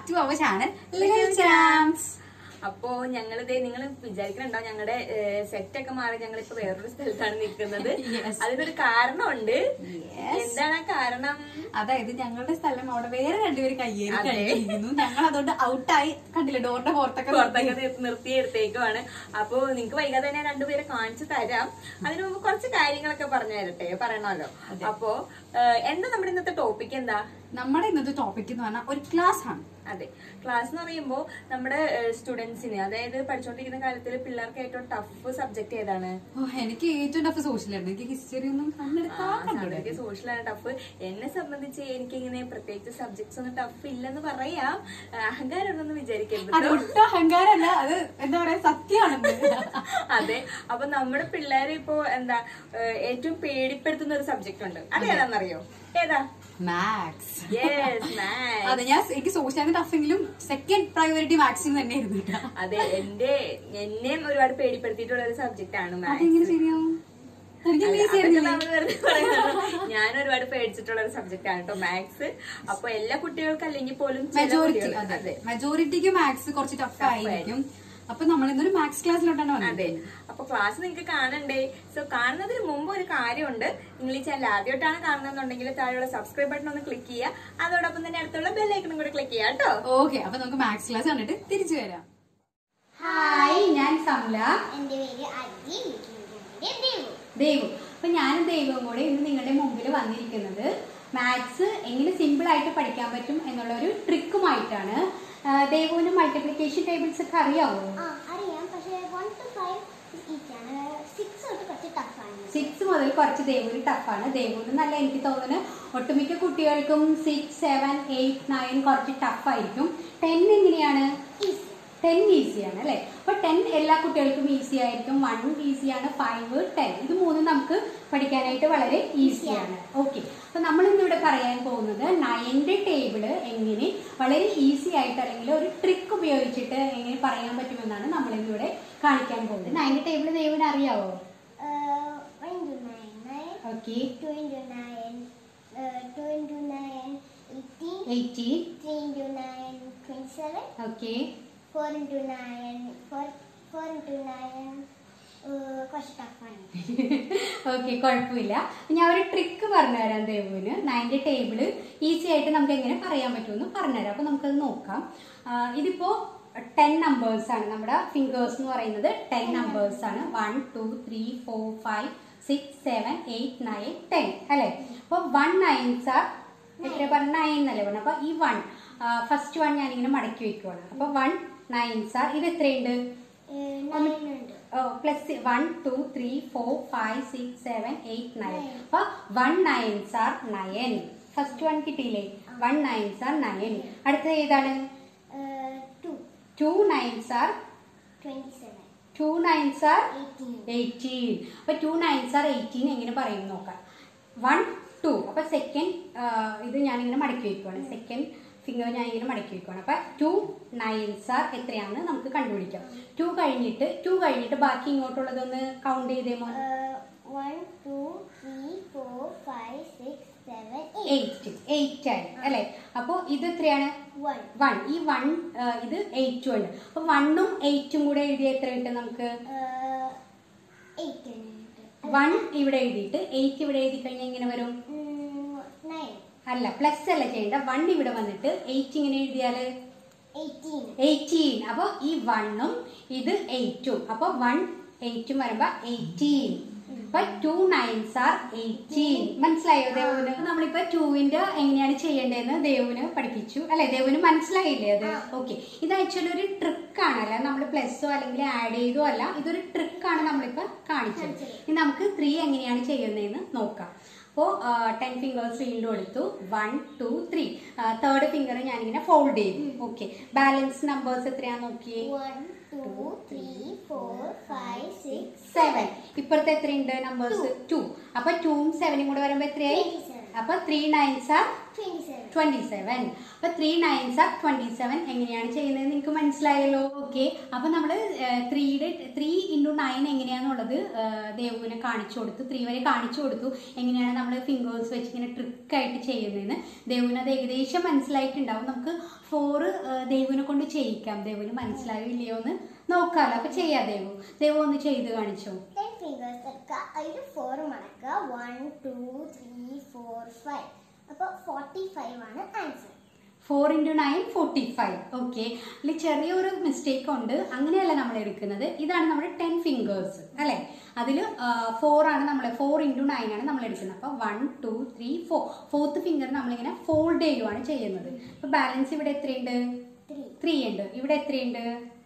To our channel little charms അപ്പോ ഞങ്ങൾ ഇതേ നിങ്ങൾ വിചാരിക്കണുണ്ടോ ഞങ്ങളുടെ സെറ്റ് ഒക്കെ മാറി ഞങ്ങൾ ഇപ്പൊ വേറൊരു സ്ഥലത്താണ് നിൽക്കുന്നത് Yes. അതിനൊരു കാരണമുണ്ട് Yes. എന്താണ് ആ കാരണം അതായത് ഞങ്ങളുടെ സ്ഥലം അവിടെ വേറെ രണ്ടുപേര് കയ്യേറി അതെ. കഴിഞ്ഞിരിക്കുന്നു ഞങ്ങൾ അതുകൊണ്ട് ഔട്ടായി കണ്ടില്ല ഡോറിന്റെ പുറത്തൊക്കെ പുറത്തൊക്കെ നിർ- നിർത്തിയെടുത്തേക്കുവാണ് അപ്പോ നിങ്ങക്ക് വൈകാതെ തന്നെ രണ്ടുപേരെ കാണിച്ചു തരാം അതിനു മുമ്പ് കുറച്ച് കാര്യങ്ങളൊക്കെ പറഞ്ഞു തരട്ടെ പറയണമല്ലോ അപ്പോ ഏഹ്, എന്താ നമ്മുടെ ഇന്നത്തെ ടോപ്പിക് എന്താ നമ്മുടെ ഇന്നത്തെ ടോപ്പിക് എന്ന് പറഞ്ഞാൽ ഒരു ക്ലാസ് ആണ് അതെ ക്ലാസ് എന്ന് പറയുമ്പോൾ നമ്മുടെ സ്റ്റുഡൻസിന് അതായത് പഠിച്ചുകൊണ്ടിരിക്കുന്ന കാലത്തിൽ പിള്ളേർക്ക് ഏറ്റവും ടഫ് സബ്ജക്ട് ഏതാണ് ഓ, എനിക്ക് ഏറ്റവും ടഫ് സോഷ്യലായിരുന്നു എനിക്ക് ഹിസ്റ്ററി ഒന്നും കണ്ണെടുത്താ കണ്ടൂടെ എനിക്ക് സോഷ്യലാണ് ടഫ് എന്നെ സംബന്ധിച്ച് എനിക്കിങ്ങനെ പ്രത്യേകിച്ച് സബ്ജക്ട്സ് ഒന്നും ടഫ് ഇല്ലെന്ന് പറയാം അഹങ്കാരം ഒന്നും വിചാരിക്കരുത് അത് ഒട്ടും അഹങ്കാരമല്ല അത് എന്താ പറയാ സത്യമാണെന്ന് അതെ അപ്പൊ നമ്മുടെ പിള്ളേരെ ഇപ്പോ എന്താ ഏഹ്, ഏറ്റവും പേടിപ്പെടുത്തുന്ന ഒരു സബ്ജക്ട് ഉണ്ട് അത് ഏതാണെന്നറിയോ ഏതാ മാത്സ് യെസ് മാത്സ് അതെ ഞാൻ എനിക്ക് സോഷ്യൽ ടഫെങ്കിലും സെക്കൻഡ് പ്രയോറിറ്റി മാത്സിന് തന്നെ ആയിരുന്നു കേട്ടോ അതെ എന്റെ എന്നെയും ഒരുപാട് പേടിപ്പെടുത്തിയിട്ടുള്ള ഒരു സബ്ജക്ട് ആണ് മാത്സ് അതെങ്ങനെ ശരിയാവും എനിക്ക് അല്ല, easy അതൊക്കെ ആയിരുന്നില്ലേ? നമ്മള് വെറുതെ പറയുന്നതാണ്. ഞാൻ ഒരുപാട് പേടിച്ചിട്ടുള്ള ഒരു സബ്ജക്ട് ആണ് കേട്ടോ മാത്സ് അപ്പൊ എല്ലാ കുട്ടികൾക്കും അല്ലെങ്കിൽ പോലും ചില മെജോറിറ്റി കുട്ടികൾ- അതെ അതെ മെജോറിറ്റിക്ക് മാത്സ് കുറച്ച് ടഫ് ആയിരിക്കും അപ്പൊ നമ്മൾ ഇന്നൊരു മാത്സ് ക്ലാസ്സിലോട്ടാണ് വന്നത് അതെ അപ്പൊ ക്ലാസ് നിങ്ങൾക്ക് കാണണ്ടേ സോ കാണുന്നതിന് മുമ്പ് ഒരു കാര്യമുണ്ട് നിങ്ങൾ ഈ ചാനൽ ആദ്യമായിട്ടാണ് കാണുന്നതെന്നുണ്ടെങ്കിൽ താഴെയുള്ള സബ്സ്ക്രൈബ് ബട്ടൺ ഒന്ന് ക്ലിക്ക് ചെയ്യുക അതോടൊപ്പം തന്നെ അടുത്തുള്ള ബെല്ലൈക്കണും കൂടെ ക്ലിക്ക് ചെയ്യാം കേട്ടോ ഓക്കെ അപ്പൊ നമുക്ക് മാത്സ് ക്ലാസ് കണ്ടിട്ട് തിരിച്ചു വരാം ഹായ് ഞാൻ സമല എന്റെ പേര് അജി വീട്ടിലെ ദേവു ദേവു അപ്പൊ ഞാനും ദേവും കൂടെ ഇന്ന് നിങ്ങളുടെ മുമ്പിൽ വന്നിരിക്കുന്നത് മാത്സ് എങ്ങനെ സിമ്പിൾ ആയിട്ട് പഠിക്കാൻ പറ്റും എന്നുള്ള ഒരു ട്രിക്കുമായിട്ടാണ് ആ, ദേവുവിന് മൾട്ടിപ്ലിക്കേഷൻ ടേബിൾസ് ഒക്കെ അറിയാവോ ആ അറിയാം പക്ഷേ വൺ ടു ഫൈവ് ഈച്ചാണ് സിക്സ് തൊട്ട് കുറച്ച് ടഫാണ് സിക്സ് മുതൽ കുറച്ച് ദേവുവിന് ടഫാണ് ദേവുവിന് നല്ല എനിക്ക് തോന്നുന്നു ഒട്ടുമിക്ക കുട്ടികൾക്കും സിക്സ് സെവൻ എയ്റ്റ് നയൻ കുറച്ച് ടഫായിരിക്കും ടെൻ എങ്ങനെയാണ് ഈസി ടെൻ ഈസിയാണ് അല്ലേ അപ്പൊ ടെൻ എല്ലാ കുട്ടികൾക്കും ഈസി ആയിരിക്കും വൺ ഈസിയാണ് ഫൈവ് ടെൻ ഇത് മൂന്നും നമുക്ക് പഠിക്കാനായിട്ട് വളരെ ഈസിയാണ് ഓക്കെ അപ്പൊ നമ്മൾ ഇന്നിവിടെ പറയാൻ പോകുന്നത് നയന്റെ ടേബിള് എങ്ങനെ വളരെ ഈസി ആയിട്ട് അല്ലെങ്കിൽ ഒരു ട്രിക്ക് ഉപയോഗിച്ചിട്ട് എങ്ങനെ പറയാൻ പറ്റുമെന്നാണ് നമ്മൾ ഇന്നിവിടെ കാണിക്കാൻ പോകുന്നത് നയന്റെ ടേബിൾ ദൈവന് അറിയാവോ one into nine nine okay two into nine two into nine eighteen eighty three into nine twenty seven okay four into nine four four into nine കുറച്ച് ടഫാണ് ഓക്കെ കുഴപ്പമില്ല ഞാൻ ഒരു ട്രിക്ക് പറഞ്ഞുതരാം ദേവുവിന് നയൻ്റെ ടേബിള് ഈസി ആയിട്ട് നമുക്ക് എങ്ങനെ പറയാൻ പറ്റുമെന്ന് പറഞ്ഞുതരാം അപ്പോൾ നമുക്കത് നോക്കാം ആ, ഇതിപ്പോ ടെൻ നമ്പേഴ്സ് ആണ് നമ്മുടെ ഫിംഗേഴ്സ് എന്ന് പറയുന്നത് ടെൻ നമ്പേഴ്സ് ആണ് one two three four five six seven eight nine ten അല്ലേ അപ്പോൾ വൺ നയൻസ് ആർ എത്ര പറഞ്ഞ നയൻ എന്നല്ലേ പറഞ്ഞു അപ്പോൾ ഈ വൺ ഫസ്റ്റ് വൺ ഞാനിങ്ങനെ മടക്കി വെക്കുവാണ് അപ്പോൾ വൺ നയൻസ് ആർ ഇത് എത്രയുണ്ട് നയൻ ഉണ്ട് plus one two three four five six seven eight nine അപ്പൊ one nines are nine first one കിട്ടിയില്ലേ വൺ നയൻസ് ആർ നയൻ അടുത്തത് ഏതാണ് two two nines are twenty seven two nines are eighteen eighteen അപ്പൊ two nines are eighteen എങ്ങനെ പറയും നോക്കാം one two അപ്പൊ second ഇത് ഞാനിങ്ങനെ മടക്കി വെക്കുവാണ് സെക്കൻഡ് ഫിംഗർ ഞാൻ ഇങ്ങനെ മടക്കി വെക്കുവാണ് അപ്പൊ ടു നയൻസ് ആർ എത്രയാണെന്ന് നമുക്ക് കണ്ടുപിടിക്കാം ടു കഴിഞ്ഞിട്ട് ടു കഴിഞ്ഞിട്ട് ബാക്കി ഇങ്ങോട്ടുള്ളതൊന്ന് കൗണ്ട് ചെയ്തേമോ one two three four five six seven eight eight eight ആയി അല്ലെ അപ്പൊ ഇത് എത്രയാണ് വൺ വൺ ഈ വൺ ഇത് എയ്റ്റും ഉണ്ട് അപ്പൊ വണ്ണും എയ്റ്റും കൂടെ എഴുതിയ എത്ര കിട്ടും നമുക്ക് എയ്റ്റ് വൺ ഇവിടെ എഴുതിയിട്ട് എയ്റ്റ് ഇവിടെ എഴുതി കഴിഞ്ഞാൽ ഇങ്ങനെ വരും നയൻ അല്ല പ്ലസ് അല്ല ചെയ്യേണ്ട വൺ ഇവിടെ വന്നിട്ട് എയ്റ്റ് ഇങ്ങനെ എഴുതിയാല് എയ്റ്റീൻ എയ്റ്റീൻ അപ്പൊ ഈ വണ്ണും ഇത് എയ്റ്റും അപ്പൊ വൺ എയ്റ്റും വരുമ്പോ എയ്റ്റീൻ അപ്പൊ ടു നയൻസ് ആർ എയ്റ്റീൻ മനസ്സിലായോ ദേവുവിന് അപ്പൊ നമ്മളിപ്പോ ടൂവിന്റെ എങ്ങനെയാണ് ചെയ്യേണ്ടതെന്ന് ദേവുവിന് പഠിപ്പിച്ചു അല്ലെ ദേവുവിന് മനസ്സിലായില്ലേ അത് ഓക്കെ ഇത് ആക്ച്വലി ഒരു ട്രിക്കാണ് അല്ല നമ്മൾ പ്ലസ്സോ അല്ലെങ്കിൽ ആഡ് ചെയ്തോ അല്ല ഇതൊരു ട്രിക്കാണ് നമ്മളിപ്പോ കാണിച്ചത് ഇനി നമുക്ക് ത്രീ എങ്ങനെയാണ് ചെയ്യുന്നതെന്ന് നോക്കാം അപ്പോൾ ടെൻ ഫിംഗേഴ്സ് വീണ്ടും എടുത്തു one two three third finger ഞാനിങ്ങനെ ഫോൾഡ് ചെയ്തു ഓക്കെ ബാലൻസ് നമ്പേഴ്സ് എത്രയാന്ന് നോക്കിയേ one two three four five six seven ഇപ്പുറത്തെ എത്രയുണ്ട് നമ്പേഴ്സ് ടു അപ്പൊ ടൂവും സെവനും കൂടെ വരുമ്പോ എത്രയായി അപ്പൊ three nines are twenty seven twenty seven അപ്പൊ three nines are twenty seven എങ്ങനെയാണ് ചെയ്യുന്നത് നിങ്ങൾക്ക് മനസ്സിലായല്ലോ ഓക്കെ അപ്പൊ നമ്മള് ത്രീയുടെ ത്രീ ഇൻറ്റു നയൻ എങ്ങനെയാന്നുള്ളത് ഏഹ്, ദേവുവിനെ കാണിച്ചു കൊടുത്തു ത്രീ വരെ കാണിച്ചു കൊടുത്തു എങ്ങനെയാണ് നമ്മൾ ഫിംഗേഴ്സ് വെച്ച് ഇങ്ങനെ ട്രിക്കായിട്ട് ചെയ്യുന്നതെന്ന് ദേവുവിന് അത് ഏകദേശം മനസ്സിലായിട്ടുണ്ടാവും നമുക്ക് ഫോറ് ദേവുവിനെ കൊണ്ട് ചെയ്യിക്കാം ദേവുവിന് മനസ്സിലായോ ഇല്ലയോ എന്ന് നോക്കാമല്ലോ അപ്പൊ ചെയ്യാം ദേവു ദേവു ഒന്ന് ചെയ്ത് കാണിച്ചോ ടെൻ ഫിംഗേഴ്സ് എടുക്കുക അതിൽ ഫോർ മടക്കുക one two three four five അപ്പോൾ ഫോർട്ടി ഫൈവ് ആണ് answer four into nine forty five okay അതിൽ ചെറിയൊരു മിസ്റ്റേക്ക് ഉണ്ട് അങ്ങനെയല്ല നമ്മൾ എടുക്കുന്നത് ഇതാണ് നമ്മുടെ ടെൻ ഫിംഗേഴ്സ് അല്ലേ അതിൽ ഫോർ ആണ് നമ്മൾ ഫോർ ഇൻറ്റു നയൻ ആണ് നമ്മൾ എടുക്കുന്നത് അപ്പോൾ one two three four fourth finger നമ്മളിങ്ങനെ ഫോൾഡ് ചെയ്യുവാണ് ചെയ്യുന്നത് അപ്പോൾ ബാലൻസ് ഇവിടെ എത്രയുണ്ട് ത്രീ ത്രീ ഉണ്ട് ഇവിടെ എത്രയുണ്ട്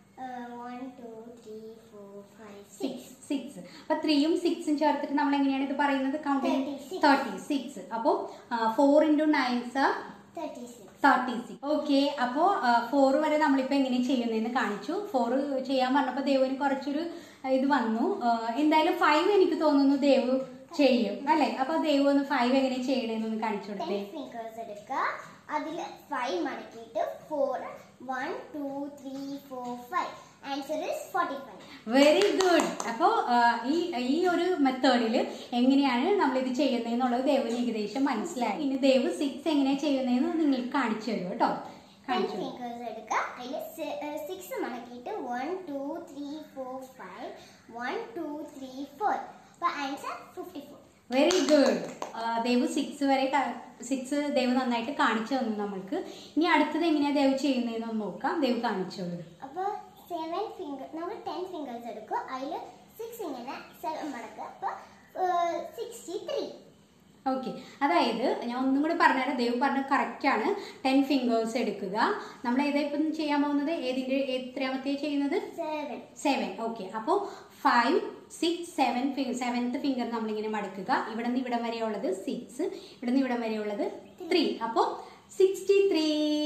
one two three four five six six six അപ്പൊ ത്രീയും സിക്സും ചേർത്തിട്ട് നമ്മൾ എങ്ങനെയാണ് ഇത് പറയുന്നത് കൗണ്ടിങ് 36. തേർട്ടി സിക്സ് അപ്പോൾ four into nines thirty six thirty six okay അപ്പോൾ ഫോർ വരെ നമ്മളിപ്പോൾ എങ്ങനെ ചെയ്യുന്നതെന്ന് കാണിച്ചു ഫോർ ചെയ്യാൻ പറഞ്ഞപ്പോൾ ദേവുവിന് കുറച്ചൊരു ആ, ഇത് വന്നു ആ, എന്തായാലും ഫൈവ് എനിക്ക് തോന്നുന്നു ദേവ് ചെയ്യും അല്ലേ അപ്പോൾ ദേവ് ഒന്ന് ഫൈവ് എങ്ങനെ ചെയ്യണമെന്നൊന്ന് കാണിച്ചു കൊടുത്തേ ടെൻ ഫിംഗേഴ്സ് എടുക്കുക അതിൽ ഫൈവ് മടക്കിയിട്ട് four one two three four five answer is forty five very good അപ്പോൾ ഈ ഈ ഒരു മെത്തേഡിൽ എങ്ങനെയാണ് നമ്മൾ ഇത് ചെയ്യുന്നതെന്നുള്ളത് ദേവിന് ഏകദേശം മനസ്സിലായി ഇനി ദേവ് സിക്സ് എങ്ങനെയാണ് ചെയ്യുന്നതെന്ന് നിങ്ങൾക്ക് കാണിച്ചു തരും കേട്ടോ ടെൻ കാണിച്ചു തരും. ഫിംഗേഴ്സ് എടുക്കുക അതിൽ സിക്സ് മടക്കിയിട്ട് one two three four five one two three four അപ്പോൾ answer fifty four very good Dev six വരെ സിക്സ് ദേവ് നന്നായിട്ട് കാണിച്ചു തന്നു നമ്മൾക്ക് ഇനി അടുത്തത് എങ്ങനെയാ ദേവ് ചെയ്യുന്നതെന്ന് ഒന്ന് നോക്കാം ദേവ് കാണിച്ചോളൂ അപ്പോൾ സെവൻ ഫിംഗർ നമ്മൾ ടെൻ ഫിംഗേഴ്സ് എടുക്കും അതിൽ സിക്സ് ഇങ്ങനെ സെവൻ മടക്കുക അപ്പോൾ സിക്സ്റ്റി ത്രീ ഓക്കെ അതായത് ഞാൻ ഒന്നും കൂടി പറഞ്ഞുതരാം ദേവ് പറഞ്ഞ കറക്റ്റ് ആണ് ടെൻ ഫിംഗേഴ്സ് എടുക്കുക നമ്മൾ ഏതാ ഇപ്പം ചെയ്യാൻ പോകുന്നത് ഏതിൻ്റെ എത്രാമത്തെ ചെയ്യുന്നത് സെവൻ സെവൻ ഓക്കെ അപ്പോൾ five six seven seventh finger നമ്മളിങ്ങനെ മടക്കുക ഇവിടെ നിന്ന് ഇവിടം വരെ ഉള്ളത് സിക്സ് ഇവിടെ നിന്ന് ഇവിടം വരെ ഉള്ളത് ത്രീ അപ്പോൾ സിക്സ്റ്റി ത്രീ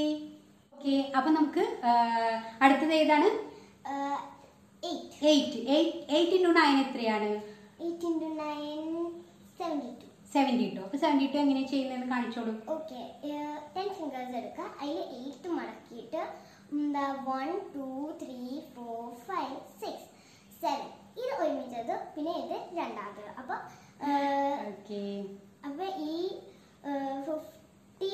ഓക്കെ അപ്പോൾ നമുക്ക് ആ, അടുത്തത് ഏതാണ് eight eight eight eight into nine എത്രയാണ് eight into nine seventy two seventy two അപ്പോൾ സെവൻറ്റി ടു എങ്ങനെ ചെയ്യുന്നതെന്ന് കാണിച്ചോളൂ ഓക്കെ ടെൻ ഫിംഗേഴ്സ് എടുക്കുക അതിൽ എയ്റ്റ് മടക്കിയിട്ട് എന്താ one two three four five six seven ഇത് ഒരുമിച്ചത് പിന്നെ ഇത് രണ്ടാമത് അപ്പോൾ ഓക്കെ അപ്പോൾ ഈ ഫിഫ്റ്റി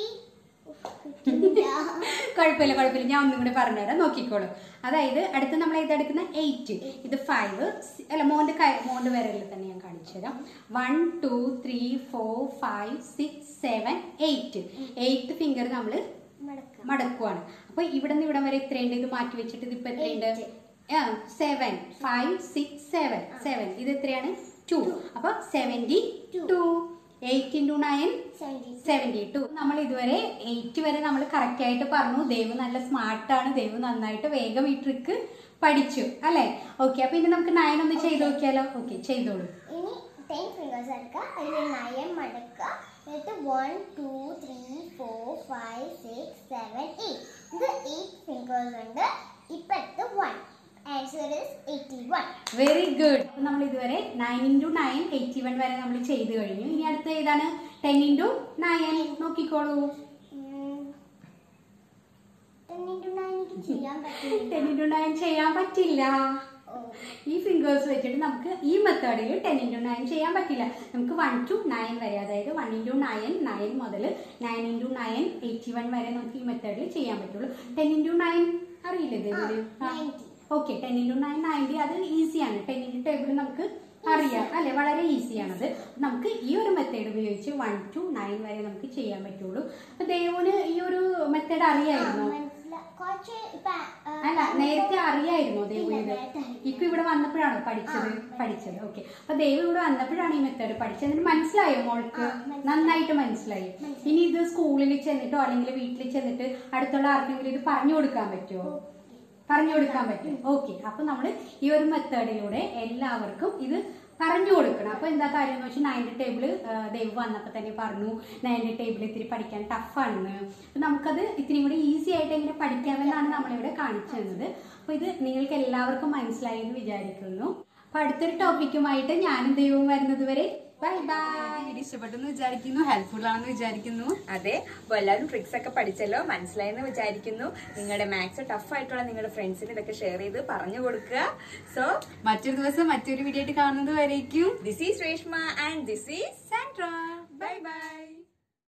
കുഴപ്പമില്ല കുഴപ്പമില്ല ഞാൻ ഒന്നും കൂടി പറഞ്ഞുതരാം നോക്കിക്കോളൂ അതായത് അടുത്ത് നമ്മൾ ഏതെടുക്കുന്ന എയ്റ്റ് ഇത് ഫൈവ് അല്ല മോന്റെ കൈ മോന്റെ വിരലിൽ തന്നെ ഞാൻ കാണിച്ചു തരാം one two three four five six seven eight eighth finger നമ്മൾ മടക്കാം മടക്കുവാണ് അപ്പൊ ഇവിടെ നിന്ന് ഇവിടം വരെ എത്രയുണ്ട് ഇത് മാറ്റി വെച്ചിട്ട് ഇതിപ്പോ എത്രയുണ്ട് seven five six seven seven ഇത് എത്രയാണ് ടു അപ്പൊ seventy two eight into nine seventy seventy two നമ്മൾ ഇതുവരെ എയ്റ്റ് വരെ നമ്മൾ കറക്റ്റ് ആയിട്ട് പറഞ്ഞു ദേവ് നല്ല സ്മാർട്ടാണ് ദേവ് നന്നായിട്ട് വേഗം ഈ ട്രിക്ക് പഠിച്ചു അല്ലേ ഓക്കെ അപ്പൊ ഇനി നമുക്ക് നയൻ ഒന്ന് ചെയ്ത് നോക്കിയാലോ ഓക്കെ ചെയ്തോളൂ ഇനി ടെൻ ഫിംഗേഴ്സ് എടുക്കുക അതിൽ നയൻ മടക്കുക എന്നിട്ട് one two three four five six seven eight ഇത് എയ്റ്റ് ഫിംഗേഴ്സ് ഉണ്ട് ഇപ്പോഴത്തെ one answer is eighty one very good അപ്പൊ നമ്മൾ ഇതുവരെ nine into nine eighty one വരെ നമ്മൾ ചെയ്ത് കഴിഞ്ഞു ഇനി അടുത്ത ഏതാണ് ടെൻ ഇൻറ്റു നയൻ നോക്കിക്കോളൂ ടെൻ ഇൻറ്റു നയൻ എനിക്ക് ചെയ്യാൻ പറ്റില്ല ടെൻ ഇൻറ്റു നയൻ ചെയ്യാൻ പറ്റില്ല ഓ, ഈ ഫിംഗേഴ്സ് വെച്ചിട്ട് നമുക്ക് ഈ മെത്തേഡിൽ ടെൻ ഇൻറ്റു നയൻ ചെയ്യാൻ പറ്റില്ല നമുക്ക് വൺ ടു നയൻ വരെ അതായത് വൺ ഇൻറ്റു നയൻ നയൻ മുതൽ nine into nine eighty one വരെ നമുക്ക് ഈ മെത്തേഡിൽ ചെയ്യാൻ പറ്റുള്ളൂ ടെൻ ഇൻറ്റു നയൻ അറിയില്ലേ ഇതേപോലെ ആ, 90. Okay ten into nine ninety അത് ഈസിയാണ് ടെൻ ഇൻറ്റു ടേബിൾ നമുക്ക് അറിയാം അല്ലെ വളരെ ഈസിയാണത് നമുക്ക് ഈ ഒരു മെത്തേഡ് ഉപയോഗിച്ച് വൺ ടു നയൻ വരെ നമുക്ക് ചെയ്യാൻ പറ്റുള്ളൂ അപ്പൊ ദേവുന് ഈ ഒരു മെത്തേഡ് ആ, അറിയായിരുന്നോ മനസ്സിലാ- കുറച്ച് ഇപ്പൊ, ആ, അല്ല നേരത്തെ അറിയായിരുന്നോ ദേവുന് ഇല്ല, ഇത് നേരത്തെ അറിയില്ല. ഇപ്പൊ ഇവിടെ വന്നപ്പോഴാണോ പഠിച്ചത് ആ, പഠിച്ചത് ഓക്കെ അപ്പൊ ദേവ് ഇവിടെ വന്നപ്പോഴാണ് ഈ മെത്തേഡ് പഠിച്ചത് എന്നിട്ട് മനസ്സിലായോ മോൾക്ക് ആ, മനസ്സിലായി. നന്നായിട്ട് മനസ്സിലായി മനസ്സിലായി. ഇനി ഇത് സ്കൂളിൽ ചെന്നിട്ടോ അല്ലെങ്കിൽ വീട്ടിൽ ചെന്നിട്ട് അടുത്തുള്ള ആർക്കെങ്കിലും ഇത് പറഞ്ഞു കൊടുക്കാൻ പറ്റുമോ പറഞ്ഞു കൊടുക്കാൻ പറ്റും ഓക്കെ അപ്പൊ നമ്മൾ ഈ ഒരു മെത്തേഡിലൂടെ എല്ലാവർക്കും ഇത് പറഞ്ഞു കൊടുക്കണം അപ്പൊ എന്താ കാര്യം എന്ന് വെച്ചാൽ നയൻറ്റി ടേബിൾ ദൈവം വന്നപ്പോൾ തന്നെ പറഞ്ഞു നയൻറ്റി ടേബിൾ ഇത്തിരി പഠിക്കാൻ ടഫാണെന്ന് അപ്പൊ നമുക്കത് ഇത്തിരി കൂടി ഈസി ആയിട്ട് എങ്ങനെ പഠിക്കാമെന്നാണ് നമ്മളിവിടെ കാണിച്ചു തന്നത് അപ്പൊ ഇത് നിങ്ങൾക്ക് എല്ലാവർക്കും മനസ്സിലായി എന്ന് വിചാരിക്കുന്നു അപ്പൊ അടുത്തൊരു ടോപ്പിക്കുമായിട്ട് ഞാനും ദൈവവും വരുന്നത് വരെ ബൈ ബൈ വീഡിയോ ഇഷ്ടപ്പെട്ടെന്ന് വിചാരിക്കുന്നു ഹെൽപ്ഫുൾ ആണെന്ന് വിചാരിക്കുന്നു അതെ അപ്പൊ എല്ലാവരും ട്രിക്സ് ഒക്കെ പഠിച്ചല്ലോ മനസ്സിലായെന്ന് വിചാരിക്കുന്നു നിങ്ങളുടെ മാത്സ് ടഫ് ആയിട്ടുള്ള നിങ്ങളുടെ ഫ്രണ്ട്സിന് ഇതൊക്കെ ഷെയർ ചെയ്ത് പറഞ്ഞു കൊടുക്കുക സോ മറ്റൊരു ദിവസം മറ്റൊരു വീഡിയോ ആയിട്ട് കാണുന്നത് വരേക്കും this is Reshma and this is Sandra bye by